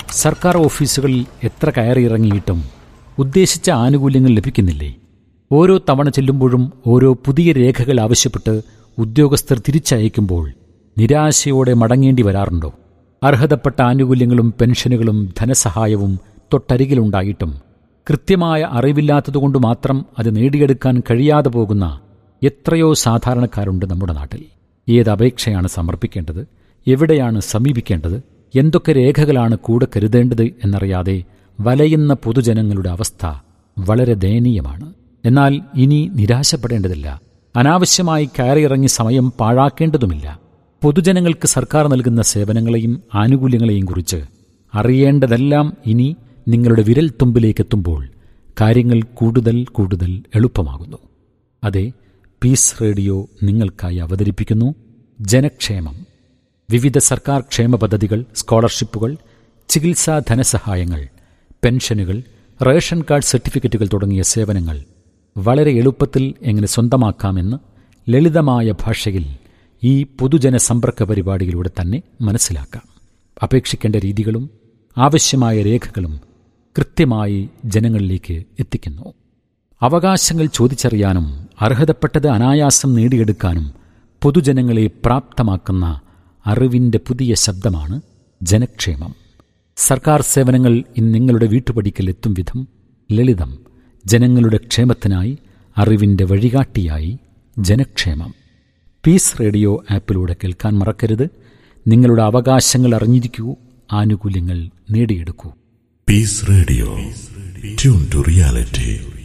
സർക്കാർ ഓഫീസുകളിൽ എത്ര കയറിയിറങ്ങിയിട്ടും ഉദ്ദേശിച്ച ആനുകൂല്യങ്ങൾ ലഭിക്കുന്നില്ലേ ഓരോ തവണ ചെല്ലുമ്പോഴും ഓരോ പുതിയ രേഖകൾ ആവശ്യപ്പെട്ട് ഉദ്യോഗസ്ഥർ തിരിച്ചയക്കുമ്പോൾ നിരാശയോടെ മടങ്ങേണ്ടി വരാറുണ്ടോ അർഹതപ്പെട്ട ആനുകൂല്യങ്ങളും പെൻഷനുകളും ധനസഹായവും തൊട്ടരികിലുണ്ടായിട്ടും കൃത്യമായ അറിവില്ലാത്തതുകൊണ്ട് മാത്രം അത് നേടിയെടുക്കാൻ കഴിയാതെ പോകുന്ന എത്രയോ സാധാരണക്കാരുണ്ട് നമ്മുടെ നാട്ടിൽ ഏത് അപേക്ഷയാണ് സമർപ്പിക്കേണ്ടത് എവിടെയാണ് സമീപിക്കേണ്ടത് എന്തൊക്കെ രേഖകളാണ് കൂടെ കരുതേണ്ടത് എന്നറിയാതെ വലയുന്ന പൊതുജനങ്ങളുടെ അവസ്ഥ വളരെ ദയനീയമാണ് എന്നാൽ ഇനി നിരാശപ്പെടേണ്ടതില്ല അനാവശ്യമായി കയറിയിറങ്ങി സമയം പാഴാക്കേണ്ടതുമില്ല പൊതുജനങ്ങൾക്ക് സർക്കാർ നൽകുന്ന സേവനങ്ങളെയും ആനുകൂല്യങ്ങളെയും കുറിച്ച് അറിയേണ്ടതെല്ലാം ഇനി നിങ്ങളുടെ വിരൽ തുമ്പിലേക്കെത്തുമ്പോൾ കാര്യങ്ങൾ കൂടുതൽ കൂടുതൽ എളുപ്പമാകുന്നു അതെ പീസ് റേഡിയോ നിങ്ങൾക്കായി അവതരിപ്പിക്കുന്നു ജനക്ഷേമം വിവിധ സർക്കാർ ക്ഷേമ പദ്ധതികൾ സ്കോളർഷിപ്പുകൾ ചികിത്സാ ധനസഹായങ്ങൾ പെൻഷനുകൾ റേഷൻ കാർഡ് സർട്ടിഫിക്കറ്റുകൾ തുടങ്ങിയ സേവനങ്ങൾ വളരെ എളുപ്പത്തിൽ എങ്ങനെ സ്വന്തമാക്കാമെന്ന് ലളിതമായ ഭാഷയിൽ ഈ പൊതുജന സമ്പർക്ക പരിപാടിയിലൂടെ തന്നെ മനസ്സിലാക്കാം അപേക്ഷിക്കേണ്ട രീതികളും ആവശ്യമായ രേഖകളും കൃത്യമായി ജനങ്ങളിലേക്ക് എത്തിക്കുന്നു അവകാശങ്ങൾ ചോദിച്ചറിയാനും അർഹതപ്പെട്ടത് അനായാസം നേടിയെടുക്കാനും പൊതുജനങ്ങളെ പ്രാപ്തമാക്കുന്ന അറിവിൻ്റെ പുതിയ ശബ്ദമാണ് ജനക്ഷേമം സർക്കാർ സേവനങ്ങൾ ഇന്ന് നിങ്ങളുടെ വീട്ടുപടിക്കൽ എത്തും വിധം ലളിതം ജനങ്ങളുടെ ക്ഷേമത്തിനായി അറിവിൻ്റെ വഴികാട്ടിയായി ജനക്ഷേമം പീസ് റേഡിയോ ആപ്പിലൂടെ കേൾക്കാൻ മറക്കരുത് നിങ്ങളുടെ അവകാശങ്ങൾ അറിഞ്ഞിരിക്കൂ ആനുകൂല്യങ്ങൾ നേടിയെടുക്കൂ Peace Radio. Tune to reality.